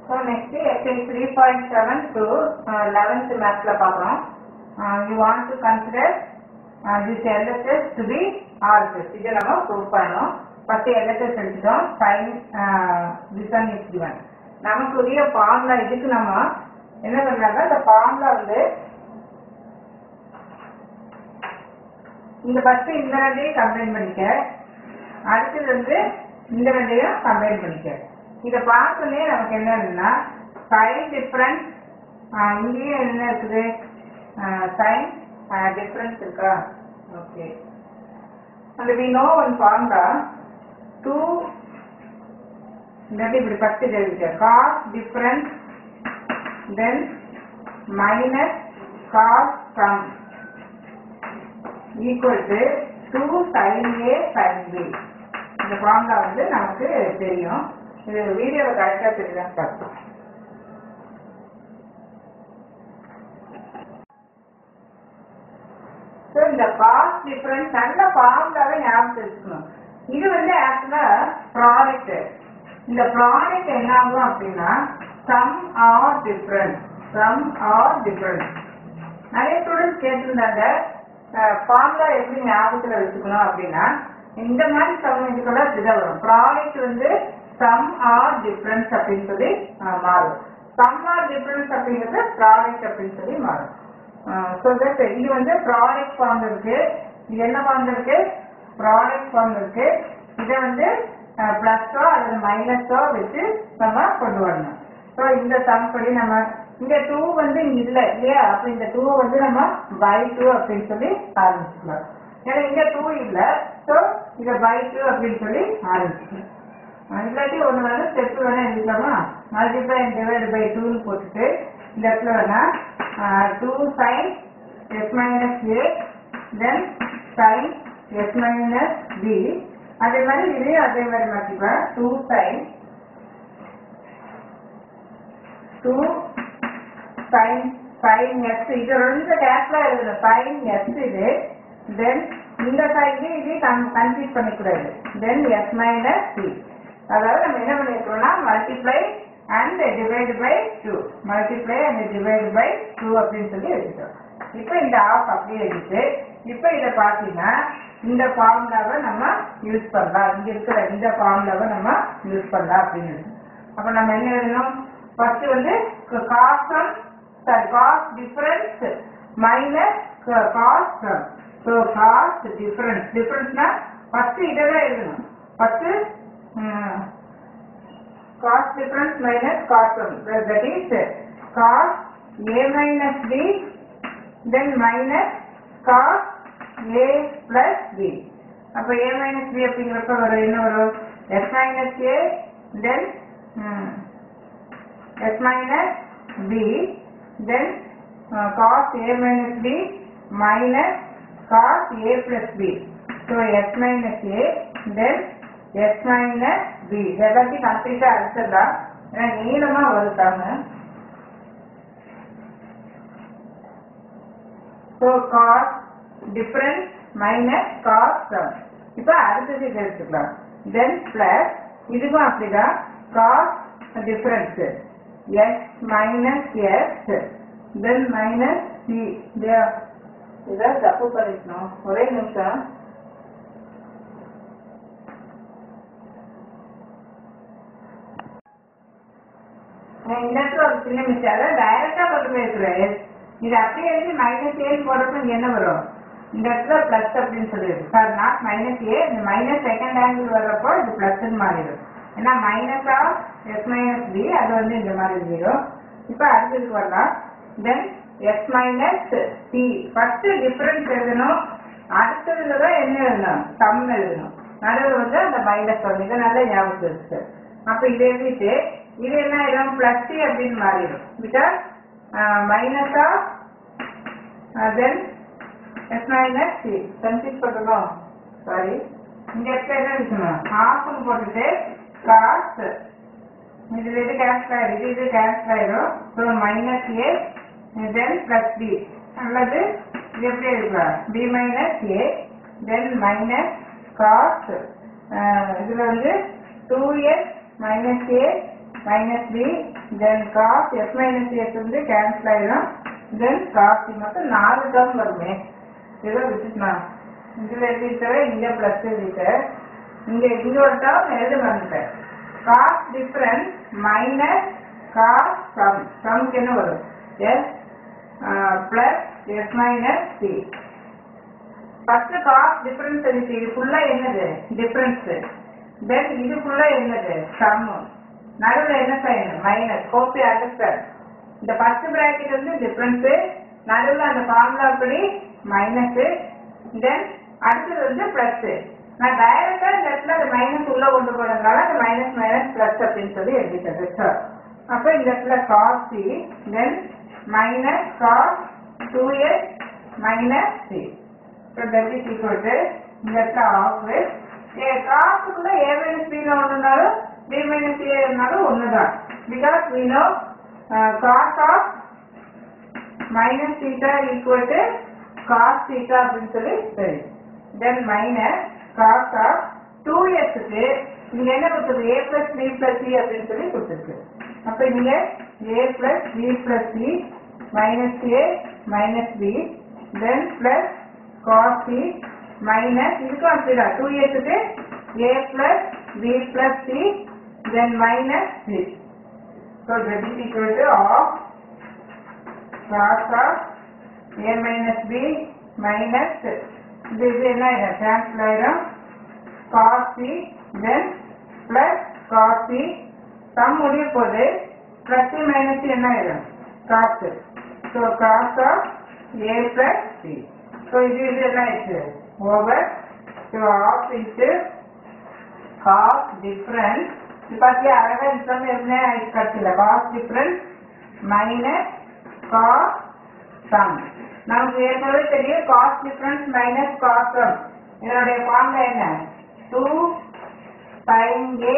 So next exercise three point seven to eleventh மேத்ஸ்ல பார்க்குறோம் you want to consider this LHS to be RHS இதை நம்ம prove பண்ணணும் first LHS எடுத்துட்டோம் sine this one is given நமக்குரிய formula இதுக்கு நம்ம என்ன பண்ணாங்க இந்த ஃபார்முலா வந்து இந்த ஃபர்ஸ்ட் இந்த ரெண்டையும் கம்பைன் பண்ணிக்க அடுத்தது வந்து இந்த ரெண்டையும் கம்பைன் பண்ணிக்க இதை பார்த்தோன்னே நமக்கு என்னன்னா சைன் டிஃப்ரென்ஸ் இங்கேயும் என்ன இருக்குது சைன் டிஃப்ரென்ஸ் இருக்கா ஓகே அந்த we know one formula two இல்லாட்டி இப்படி ஃபஸ்ட்டு எழுதிக்க cos difference then minus cos sum equal to two sine A sine B இந்த ஃபார்முலா வந்து நமக்கு தெரியும் இது வீடியோவை கரெக்டாக தெரியுதான் பார்த்தோம் ஸோ இந்த காஸ்ட் டிஃபரன்ஸ் நல்ல ஃபார்முலாவே ஞாபகம் வச்சுக்கணும் இது வந்து ஆக்சுவலா ப்ராடக்ட் இந்த ப்ராடக்ட் என்ன ஆகும் அப்படின்னா sum or difference sum or difference நிறைய ஸ்டூடெண்ட்ஸ் கேட்டிருந்தாங்க ஃபார்முலா எப்படி ஞாபகத்தில் வச்சுக்கணும் அப்படின்னா இந்த மாதிரி சம் இதுக்குள்ள இப்படிதான் வரும் ப்ராடக்ட் வந்து சம் ஆர் டிஃபரன்ஸ் அப்படின்னு சொல்லி அஹ், மாறும் சம் ஆர் டிஃபரன்ஸ் அப்படிங்கிறது ப்ராடக்ட் அப்படின்னு சொல்லி மாறும் ஸோ தட் இது வந்து ப்ராடக்ட் ஃபார்ம் இருக்கு இது என்ன ஃபார்ம் இருக்கு ப்ராடக்ட் ஃபார்ம் இருக்கு இதை வந்து பிளஸோ அல்லது மைனஸோ வச்சு நம்ம கொண்டு வரணும் ஸோ இந்த சம் படி நம்ம இந்த டூ வந்து இங்க இல்லை இல்லையா அப்ப இந்த டூ வந்து நம்ம பை டூ அப்படின்னு சொல்லி ஆரம்பிச்சுக்கலாம் ஏன்னா இங்க டூ இல்லை ஸோ இதை பை டூ அப்படின்னு சொல்லி ஆரம்பிச்சுக்கலாம் அஹ் இல்லாட்டி ஒன்று வேணா ஸ்டெப் வேணா எழுதிக்கலாமா மல்டிப்ளை அண்ட் டிவைட் பை டூன்னு போட்டுட்டு இந்த இடத்துல வேணா two sine S minus A then sine S minus B அதே மாதிரி இதையும் அதே மாதிரி மாற்றிக்கலாம் two sine two sine sine S இது ரெண்டு கேப்ல எழுதணும் சைன் எஸ் இது தென் இந்த சைடு இது கன்ஃபியூஸ் பண்ணிக்கூடாது தென் எஸ் மைனஸ் சி அதாவது நம்ம என்ன பண்ணிருக்கோம்னா multiply and divide by two multiply and divide by two அப்படின்னு சொல்லி எழுதிட்டோம் இப்போ இந்த ஆஃப் அப்படியே எழுதிட்டு இப்போ இதை பார்த்தீங்கன்னா இந்த ஃபார்முலாவை நம்ம யூஸ் பண்ணலாம் இங்க இருக்கிற இந்த ஃபார்முலாவை நம்ம யூஸ் பண்ணலாம் அப்படின்னு எழுதணும். அப்ப நம்ம என்ன எழுதணும் ஃபர்ஸ்ட் வந்து cos sum sorry cos difference minus cos sum so cos difference டிஃபரன்ஸ்னா ஃபர்ஸ்ட் இதை தான் எழுதணும் first cos difference minus cos sum that is cos A minus B then minus cos A plus B அப்போ ஏ மைனஸ் பி அப்படிங்கிறப்ப வரும் என்ன வரும் S minus A then s minus b then uh, cos a minus b minus cos a plus b so s minus a then s minus b இது எல்லாத்தையும் கம்ப்ளீட்டா அடிச்சிடலாம் ஏன்னா நீளமா வருத்தாங்க so cos difference minus cos sum இப்போ அடுத்தது இதை எடுத்துக்கலாம் தென் பிளஸ் இதுக்கும் அப்படிதான் cos difference S minus S then minus C இதை தப்பு பண்ணிக்கணும் ஒரே நிமிஷம் நான் இந்த இடத்துல ஒரு சின்ன மிஸ்டேக் அதாவது டைரக்டா கொண்டு போயிருக்கிறேன் இது அப்படியே எழுதி மைனஸ் ஏன்னு போடுறப்ப இங்க என்ன வரும் இந்த இடத்துல பிளஸ் அப்படின்னு சொல்லியிருக்கு சார் நாட் மைனஸ் ஏ இந்த மைனஸ் செகண்ட் ஆங்கிள் வர்றப்போ இது பிளஸ்ன்னு மாறிடும் ஏன்னா minus of S minus B அது வந்து இந்த மாதிரி எழுதிடும் இப்போ அடுத்ததுக்கு வரலாம் then S minus C first difference எழுதணும் அடுத்ததுல தான் என்ன எழுதணும் சம் எழுதணும் நடுவில் வந்து அந்த மைனஸ் ஒன் இதை நல்லா ஞாபகம் இருக்கு அப்போ இதை எழுதிட்டு இது என்ன ஆயிடும் பிளஸ் சி அப்படின்னு மாறிடும் because minus of then S minus C confuse பண்ணணும் சாரி இந்த இடத்துல என்ன இருக்கணும் ஹாஃப்னு போட்டுட்டு காஸ் இது இது கேன்சல் ஆயிடும் இது இது கேன்சல் ஆயிடும் so minus A then plus B அல்லது இது எப்படி இருக்கலாம் B minus A then minus cos இதுல வந்து two S minus A minus B then cos S minus S வந்து கேன்சல் ஆயிடும் தென் காஸ் சி மொத்தம் நாலு டேர்ம் வருமே இதை விட்டுக்கலாம் இதில் எழுதிட்டு இங்கே ப்ளஸ் எழுதிட்டு இங்கே இங்க ஒரு டேர்ம் எழுத வந்துட்டேன் cos difference minus cos sum சம்க்கு என்ன வரும் S plus S minus C first cos difference இருக்கு இது ஃபுல்லா என்னது டிஃபரன்ஸ் தென் இது ஃபுல்லா என்னது சம் நடுவில் என்ன சைன் மைனஸ் கோப்பி அண்டர்ஸ்டாண்ட் இந்த ஃபர்ஸ்ட் பிராக்கெட் வந்து டிஃபரன்ஸ் நடுவில் அந்த ஃபார்முலா படி மைனஸ் தென் அடுத்தது வந்து பிளஸ் நான் டைரக்டா இந்த இடத்துல அந்த மைனஸ் உள்ள கொண்டு போனதுனால அந்த மைனஸ் மைனஸ் பிளஸ் அப்படின்னு சொல்லி எழுதிட்டது சார் அப்ப இந்த இடத்துல cos C then minus cos two S minus C So that is equal to இந்த இடத்துல ஆஃப் ஏ காசுக்குள்ள ஏ மைனஸ் பி ஒன்றுனாலும் பி மைனஸ் ஏ இருந்தாலும் ஒன்று தான் because we know cos of minus theta equal to cos theta அப்படின்னு சொல்லி தெரியும் then minus cos of two எஸ்க்கு இங்க என்ன கொடுத்துருக்கு A plus B plus C அப்படின்னு சொல்லி கொடுத்துருக்கு அப்ப இங்க A plus B plus C minus A minus B then plus cos c minus இதுக்கும் அப்படிதான் 2a க்கு a plus b plus c then minus c so that is equal to of cos of a minus b minus இது இது என்ன ஆயிடும் cancel ஆயிடும் cos c then plus cos c sum முடிய போது plus c minus c என்ன ஆயிடும் cos so cos of a plus c so இது இது என்ன ஆயிடுச்சு over so of into cos difference இது பார்த்தியா அழகா இன்கம் என்ன கிடைச்சல cos difference minus cos sum நமக்கு ஏற்கனவே தெரியும் cos difference minus cos sum இதனுடைய ஃபார்முலா என்ன two sine A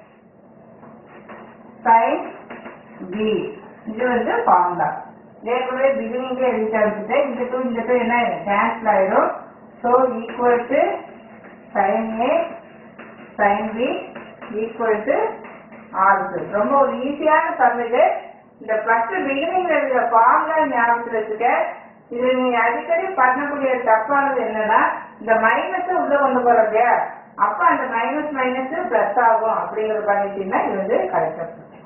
sine B இது வந்து ஃபார்முலா ஏற்கனவே பிகினிங்ல எழுதி ஆரம்பிச்சுட்டு இந்த டூ இந்த டூ என்ன கேன்சல் ஆயிடும் so equal to sine A sine B equal to ஆறு ரொம்ப ஒரு ஈஸியான சம் இது இந்த ஃபர்ஸ்ட் பிகினிங்ல இருக்கிற ஃபார்முலா ஞாபகத்தில் வச்சுக்க இது நீங்க அடிக்கடி பண்ணக்கூடிய தப்பானது என்னன்னா இந்த மைனஸ் உள்ள கொண்டு போறோம் இல்லையா அப்ப அந்த மைனஸ் மைனஸ் பிளஸ் ஆகும் அப்படிங்கறது பண்ணிட்டீங்கன்னா இது வந்து கரெக்டா